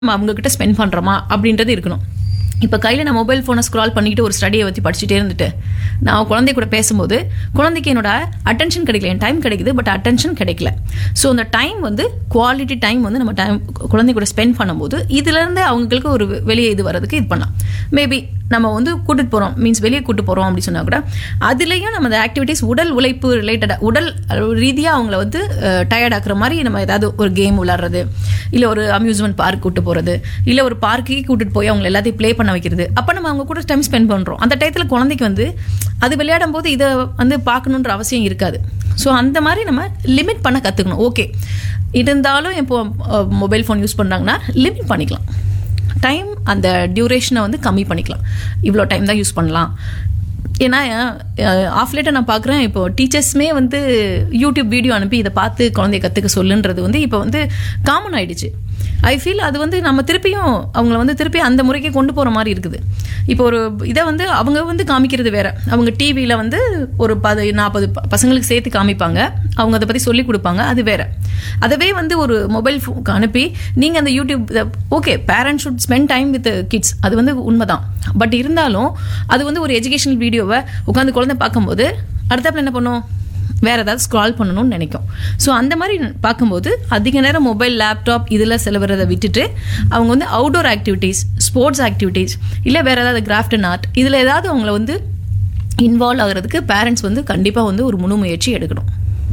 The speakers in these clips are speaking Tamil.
நம்ம அவங்க கிட்ட ஸ்பெண்ட் பண்றோமா அப்படின்றது இருக்கணும் இப்போ கையில் நான் மொபைல் ஃபோனை ஸ்க்ரால் பண்ணிக்கிட்டு ஒரு ஸ்டடியை பற்றி படிச்சுட்டே இருந்துட்டு நான் குழந்தை கூட பேசும்போது குழந்தைக்கு என்னோட அட்டென்ஷன் கிடைக்கல என் டைம் கிடைக்குது பட் அட்டென்ஷன் கிடைக்கல ஸோ அந்த டைம் வந்து குவாலிட்டி டைம் வந்து நம்ம டைம் குழந்தை கூட ஸ்பெண்ட் பண்ணும்போது இதுலேருந்து அவங்களுக்கு ஒரு வெளியே இது வர்றதுக்கு இது பண்ணலாம் மேபி நம்ம வந்து கூட்டிட்டு போகிறோம் மீன்ஸ் வெளியே கூட்டு போகிறோம் அப்படின்னு சொன்னா கூட அதுலேயும் நம்ம அந்த ஆக்டிவிட்டீஸ் உடல் உழைப்பு ரிலேட்டடாக உடல் ரீதியாக அவங்கள வந்து டயர்ட் ஆக்குற மாதிரி நம்ம ஏதாவது ஒரு கேம் விளாட்றது இல்லை ஒரு அம்யூஸ்மெண்ட் பார்க் கூட்டு போகிறது இல்லை ஒரு பார்க்குக்கு கூட்டிட்டு போய் அவங்க எல்லாத்தையும் ப்ளே பண்ண வைக்கிறது அப்போ நம்ம அவங்க கூட டைம் ஸ்பெண்ட் பண்ணுறோம் அந்த டயத்தில் குழந்தைக்கு வந்து அது விளையாடும் போது இதை வந்து பார்க்கணுன்ற அவசியம் இருக்காது ஸோ அந்த மாதிரி நம்ம லிமிட் பண்ண கற்றுக்கணும் ஓகே இருந்தாலும் இப்போ மொபைல் ஃபோன் யூஸ் பண்ணுறாங்கன்னா லிமிட் பண்ணிக்கலாம் டைம் அந்த டியூரேஷனை வந்து கம்மி பண்ணிக்கலாம் இவ்வளோ டைம் தான் யூஸ் பண்ணலாம் ஏன்னா ஆஃப் லேட்டர் நான் பார்க்குறேன் இப்போ டீச்சர்ஸ்மே வந்து யூடியூப் வீடியோ அனுப்பி இதை பார்த்து குழந்தைய கற்றுக்க சொல்லுன்றது வந்து இப்போ வந்து காமன் ஆயிடுச்சு ஐ ஃபீல் அது வந்து நம்ம திருப்பியும் அவங்கள வந்து திருப்பி அந்த முறைக்கு கொண்டு போகிற மாதிரி இருக்குது இப்போ ஒரு இதை வந்து அவங்க வந்து காமிக்கிறது வேற அவங்க டிவியில் வந்து ஒரு பது நாற்பது பசங்களுக்கு சேர்த்து காமிப்பாங்க அவங்க அதை பற்றி சொல்லி கொடுப்பாங்க அது வேற அதவே வந்து ஒரு மொபைல் ஃபோனுக்கு அனுப்பி நீங்கள் அந்த YouTube okay parents should spend time with kids அது வந்து உண்மைதான் பட் இருந்தாலும் அது வந்து ஒரு எஜுகேஷனல் வீடியோவை உட்காந்து குழந்தை பார்க்கும்போது அடுத்தாப்புல என்ன பண்ணும் வேற ஏதாவது ஸ்க்ரால் பண்ணணும்னு நினைக்கும் ஸோ அந்த மாதிரி பார்க்கும்போது அதிக நேரம் மொபைல் லேப்டாப் இதில் செலவுறதை விட்டுட்டு அவங்க வந்து அவுடோர் ஆக்டிவிட்டீஸ் ஸ்போர்ட்ஸ் ஆக்டிவிட்டீஸ் இல்லை வேற ஏதாவது கிராஃப்ட் அண்ட் ஆர்ட் இதில் ஏதாவது அவங்கள வந்து இன்வால்வ் ஆகிறதுக்கு பேரண்ட்ஸ் வந்து கண்டிப்பாக வந்து ஒரு முழு முயற்சி எடுக்கணும்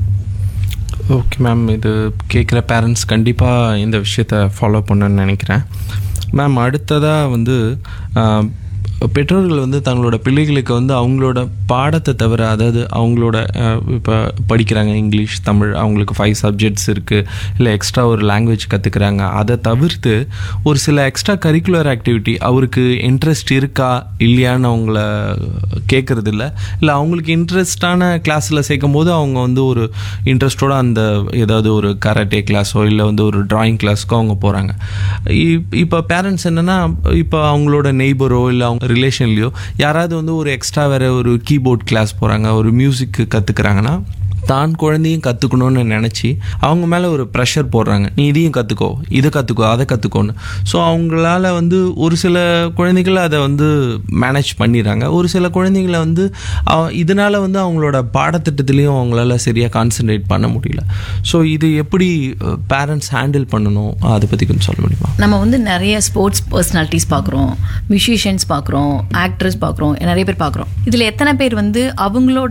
ஓகே மேம் இது கேட்குற பேரண்ட்ஸ் கண்டிப்பாக இந்த விஷயத்த ஃபாலோ பண்ணணும்னு நினைக்கிறேன் மேம் அடுத்ததாக வந்து ஆஹ், பெற்றோர்கள் வந்து தங்களோட பிள்ளைகளுக்கு வந்து அவங்களோட பாடத்தை தவிர அதாவது அவங்களோட இப்போ படிக்கிறாங்க இங்கிலீஷ் தமிழ் அவங்களுக்கு ஃபைவ் சப்ஜெக்ட்ஸ் இருக்குது இல்லை எக்ஸ்ட்ரா ஒரு லாங்குவேஜ் கற்றுக்குறாங்க அதை தவிர்த்து ஒரு சில எக்ஸ்ட்ரா கரிக்குலர் ஆக்டிவிட்டி அவருக்கு இன்ட்ரெஸ்ட் இருக்கா இல்லையான்னு அவங்கள கேட்குறது இல்லை இல்லை அவங்களுக்கு இன்ட்ரெஸ்டான கிளாஸில் சேர்க்கும் போது அவங்க வந்து ஒரு இன்ட்ரெஸ்டோட அந்த ஏதாவது ஒரு கராட்டே கிளாஸோ இல்லை வந்து ஒரு டிராயிங் கிளாஸ்க்கோ அவங்க போகிறாங்க இப்போ பேரண்ட்ஸ் என்னென்னா இப்போ அவங்களோட நெய்பரோ இல்லை அவங்க ரிலேஷன்லேயோ யாராவது வந்து ஒரு எக்ஸ்ட்ரா வேறு ஒரு கீபோர்ட் கிளாஸ் போகிறாங்க ஒரு மியூசிக் கற்றுக்குறாங்கன்னா தான் குழந்தையும் கற்றுக்கணும்னு நினச்சி அவங்க மேலே ஒரு ப்ரெஷர் போடுறாங்க நீ இதையும் கற்றுக்கோ இதை கற்றுக்கோ அதை கற்றுக்கோன்னு ஸோ அவங்களால வந்து ஒரு சில குழந்தைகள் அதை வந்து மேனேஜ் பண்ணிடுறாங்க ஒரு சில குழந்தைங்களை வந்து அவ- இதனால வந்து அவங்களோட பாடத்திட்டத்துலேயும் அவங்களால சரியாக கான்சென்ட்ரேட் பண்ண முடியல ஸோ இது எப்படி பேரண்ட்ஸ் ஹேண்டில் பண்ணணும் அதை பற்றி கொஞ்சம் சொல்ல முடியுமா நம்ம வந்து நிறைய ஸ்போர்ட்ஸ் பர்சனாலிட்டிஸ் பார்க்குறோம் மியூசிஷியன்ஸ் பார்க்குறோம் ஆக்ட்ரஸ் பார்க்குறோம் நிறைய பேர் பார்க்குறோம் இதில் எத்தனை பேர் வந்து அவங்களோட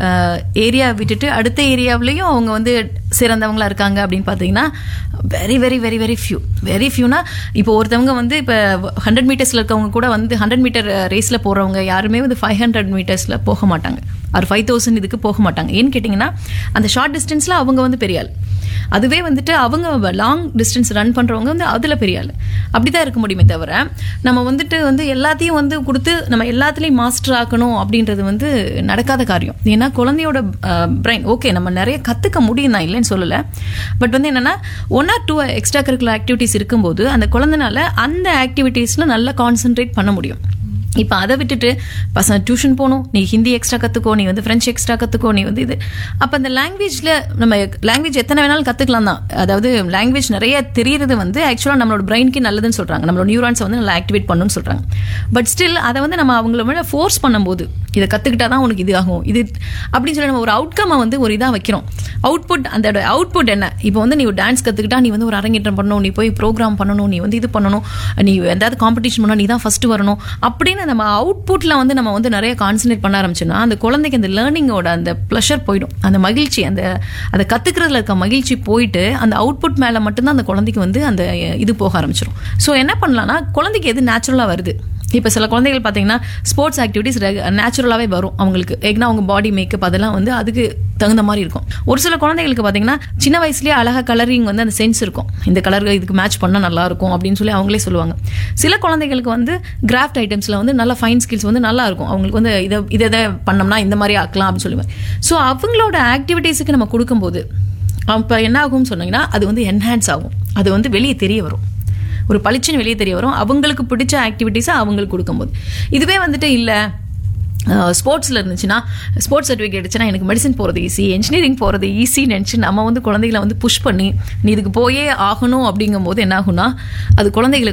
ஏரியா விட்டுட்டு அடுத்த ஏரியாவிலையும் அவங்க வந்து சிறந்தவங்களா இருக்காங்க அப்படின்னு பார்த்தீங்கன்னா very very very very few very ஃபியூனா இப்போ ஒருத்தவங்க வந்து இப்போ ஹண்ட்ரட் மீட்டர்ஸில் இருக்கவங்க கூட வந்து ஹண்ட்ரட் மீட்டர் ரேஸில் போகிறவங்க யாருமே வந்து ஃபைவ் ஹண்ட்ரட் மீட்டர்ஸில் போக மாட்டாங்க ஒரு ஃபைவ் தௌசண்ட் இதுக்கு போக மாட்டாங்க ஏன்னு கேட்டிங்கன்னா அந்த ஷார்ட் டிஸ்டன்ஸில் அவங்க வந்து பெரிய ஆள் அதுவே வந்துட்டு அவங்க லாங் டிஸ்டன்ஸ் ரன் பண்ணுறவங்க வந்து அதில் பெரிய ஆள் அப்படி தான் இருக்க முடியுமே தவிர நம்ம வந்துட்டு வந்து எல்லாத்தையும் வந்து கொடுத்து நம்ம எல்லாத்துலேயும் மாஸ்டர் ஆக்கணும் அப்படின்றது வந்து நடக்காத காரியம் ஏன்னா குழந்தையோட பிரெயின் ஓகே நம்ம நிறைய கற்றுக்க முடியும் தான் இல்லைன்னு சொல்லலை பட் வந்து என்னென்னா one or two extracurricular activities இருக்கும்போது அந்த குழந்தைனால அந்த ஆக்டிவிட்டீஸில் நல்லா கான்சென்ட்ரேட் பண்ண முடியும் இப்போ அதை விட்டுட்டு பசங்க டியூஷன் போகணும் நீ ஹிந்தி எக்ஸ்ட்ரா கற்றுக்கோ நீ வந்து ஃப்ரெஞ்ச் எக்ஸ்ட்ரா கற்றுக்கோ நீ வந்து இது அப்போ அந்த லாங்குவேஜில் நம்ம லாங்குவேஜ் எத்தனை வேணாலும் கற்றுக்கலாம் தான் அதாவது லாங்குவேஜ் நிறைய தெரியறது வந்து ஆக்சுவலாக நம்மளோட பிரெயினுக்கு நல்லதுன்னு சொல்கிறாங்க நம்மளோட நியூரான்ஸை வந்து நல்லா ஆக்டிவேட் பண்ணணும்னு சொல்கிறாங்க பட் ஸ்டில் அதை வந்து நம்ம அவங்கள மேலே ஃபோர்ஸ் பண்ணும்போது இதை கற்றுக்கிட்டா தான் உனக்கு இது ஆகும் இது அப்படின்னு சொல்லி நம்ம ஒரு அவுட்கம்மை வந்து ஒரு இதாக வைக்கிறோம் அவுட்புட் அந்த அவுட்புட் என்ன இப்போ வந்து நீ ஒரு டான்ஸ் கற்றுக்கிட்டா நீ வந்து ஒரு அரங்கேற்றம் பண்ணணும் நீ போய் ப்ரோக்ராம் பண்ணணும் நீ வந்து இது பண்ணணும் நீ ஏதாவது காம்படிஷன் பண்ணணும் நீ தான் ஃபர்ஸ்ட் வரணும் அப்படின்னு நம்ம அவுட்புட்டில் வந்து நம்ம வந்து நிறைய கான்சன்ட்ரேட் பண்ண ஆரம்பிச்சோன்னா அந்த குழந்தைக்கு அந்த லேர்னிங்கோட அந்த ப்ளஷர் போயிடும் அந்த மகிழ்ச்சி அந்த அதை கற்றுக்கிறதுல இருக்க மகிழ்ச்சி போயிட்டு அந்த அவுட்புட் மேலே மட்டும்தான் அந்த குழந்தைக்கு வந்து அந்த இது போக ஆரம்பிச்சிடும் ஸோ என்ன பண்ணலாம்னா குழந்தைக்கு எது நேச்சுரலாக வருது இப்போ சில குழந்தைகள் பார்த்தீங்கன்னா ஸ்போர்ட்ஸ் ஆக்டிவிட்டிஸ் நேச்சுரலாகவே வரும் அவங்களுக்கு ஏன்னா அவங்க பாடி மேக்கப் அதெல்லாம் வந்து அதுக்கு தகுந்த மாதிரி இருக்கும் ஒரு சில குழந்தைகளுக்கு பார்த்தீங்கன்னா சின்ன வயசுலேயே அழகாக கலரிங் வந்து அந்த சென்ஸ் இருக்கும் இந்த கலர் இதுக்கு மேட்ச் பண்ணால் நல்லா இருக்கும் அப்படின்னு சொல்லி அவங்களே சொல்லுவாங்க சில குழந்தைகளுக்கு வந்து கிராஃப்ட் ஐட்டம்ஸில் வந்து நல்ல ஃபைன் ஸ்கில்ஸ் வந்து நல்லா இருக்கும் அவங்களுக்கு வந்து இதை இதை இதை பண்ணோம்னா இந்த மாதிரி ஆக்கலாம் அப்படின்னு சொல்லுவாங்க ஸோ அவங்களோட ஆக்டிவிட்டீஸுக்கு நம்ம கொடுக்கும்போது அப்போ என்ன ஆகும்னு சொன்னீங்கன்னா அது வந்து என்ஹான்ஸ் ஆகும் அது வந்து வெளியே தெரிய வரும் ஒரு பளிச்சுன்னு வெளியே தெரிய வரும் அவங்களுக்கு பிடிச்ச ஆக்டிவிட்டீஸை அவங்களுக்கு கொடுக்கும்போது இதுவே வந்துட்டு இல்லை ஸ்போர்ட்ஸில் இருந்துச்சுன்னா ஸ்போர்ட்ஸ் சர்டிஃபிகேட் இருந்துச்சுன்னா எனக்கு மெடிசன் போகிறது ஈஸி இன்ஜினியரிங் போகிறது ஈஸின்னு நினச்சி நம்ம வந்து குழந்தைகளை வந்து புஷ் பண்ணி நீ இதுக்கு போயே ஆகணும் அப்படிங்கும்போது என்ன ஆகும்னா அது குழந்தைகளுக்கு